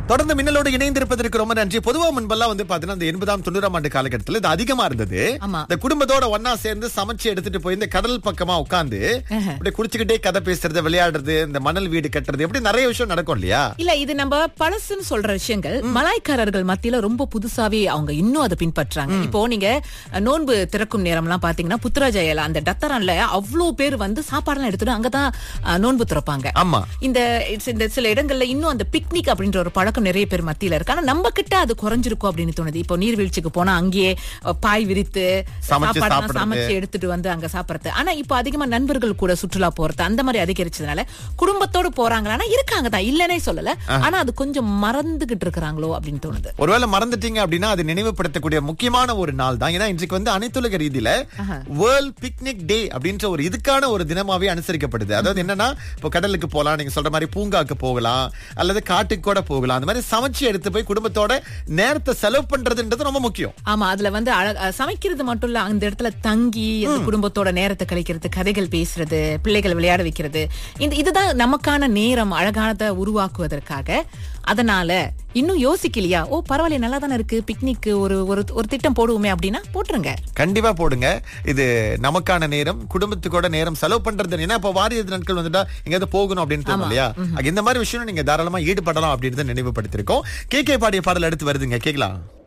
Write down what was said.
தொடர்ந்து மின்னலோடு இணைந்திருப்பதற்கு ரொம்ப நன்றி பொதுவா முன்பெல்லாம் வந்து பாத்தீங்கன்னா இந்த எண்பதாம் தொண்ணூறாம் ஆண்டு காலகட்டத்துல இது அதிகமா இருந்தது ஆமா. இந்த குடும்பத்தோட ஒன்னா சேர்ந்து சமைச்சு எடுத்துட்டு போய் இந்த கடல் பக்கமா உட்கார்ந்து அப்படியே குடிச்சுக்கிட்டே கதை பேசுறது விளையாடுறது இந்த மணல் வீடு கட்டுறது எப்படி நிறைய விஷயம் நடக்கும் இல்லையா இல்ல இது நம்ம பழசுன்னு சொல்ற விஷயங்கள் மலாய்க்காரர்கள் மத்தியில ரொம்ப புதுசாவே அவங்க இன்னும் அதை பின்பற்றாங்க இப்போ நீங்க அஹ், நோன்பு திறக்கும் நேரம்லாம் பாத்தீங்கன்னா புத்ராஜயல அந்த டத்தரான்ல அவ்வளவு பேர் வந்து சாப்பாடுலாம் எடுத்துட்டு அங்கதான் அஹ், நோன்பு திறப்பாங்க ஆமா இந்த இந்த சில இடங்கள்ல இன்னும் அந்த பிக்னிக் அப்படின்ற ஒரு பழக்கம் நிறைய பேர் மத்தியில இருக்கு ஆனா நம்ம கிட்ட அது குறைஞ்சிருக்கும் அப்படின்னு தோணுது இப்போ நீர்வீழ்ச்சிக்கு போனா அங்கேயே அஹ், பாய் விரித்து சமைச்சு சாப்பாடுலாம் சாப்பிடுறது. சமைச்சு எடுத்துட்டு வந்து அங்க சாப்பிடுறது ஆனா இப்போ அதிகமா நண்பர்கள் கூட சுற்றுலா போறது அந்த மாதிரி அதிகரிச்சதுனால குடும்பத்தோடு போறாங்களா இருக்காங்க தான் இல்லனே சொல்லல ஆனா அது கொஞ்சம் மறந்துகிட்டு இருக்கிறாங்களோ அப்படின்னு தோணுது ஒருவேளை மறந்துட்டீங்க அப்படின்னா அது நினைவுபடுத்தக்கூடிய முக்கியமான ஒரு நாள் தான் ஏன்னா இன்றைக்கு வந்து அனைத்துலக ரீதியில வேர்ல்ட் பிக்னிக் டே அப்படின்ற ஒரு இதுக்கான ஒரு தினமாவே அனுசரிக்கப்படுது அதாவது என்னன்னா இப்போ கடலுக்கு போகலாம் நீங்க சொல்ற மாதிரி பூங்காக்கு போகலாம் அல்லது காட்டுக்கு கூட போகலாம் அந்த மாதிரி சமைச்சு எடுத்து போய் குடும்பத்தோட நேரத்தை செலவு பண்றதுன்றது ரொம்ப முக்கியம் ஆமா அதுல வந்து அழ- அஹ் சமைக்கிறது மட்டும் இல்ல அந்த இடத்துல தங்கி அந்த குடும்பத்தோட நேரத்தை கழிக்கிறது கதைகள் பேசுறது பிள்ளைகள் விளையாட வைக்கிறது இந்த இதுதான் நமக்கான நேரம் அழகானதை உருவாக்குவதற்காக அதனால இன்னும் யோசிக்கலையா ஓ பரவாயில்ல நல்லா தானே இருக்கு பிக்னிக் ஒரு ஒரு ஒரு திட்டம் போடுவோமே அப்படின்னா போட்டுருங்க கண்டிப்பா போடுங்க இது நமக்கான நேரம் குடும்பத்துக்கூட நேரம் செலவு பண்றது ஏன்னா இப்ப வாரிய நாட்கள் வந்துட்டா எங்கேயாவது போகணும் அப்படின்னு தோணும் இல்லையா இந்த மாதிரி விஷயம் நீங்க தாராளமா ஈடுபடலாம் அப்படின்னு நினைவுபடுத்திருக்கோம் கே கே பாடிய பாடல் அடுத்து வருதுங்க கேக்கலாம்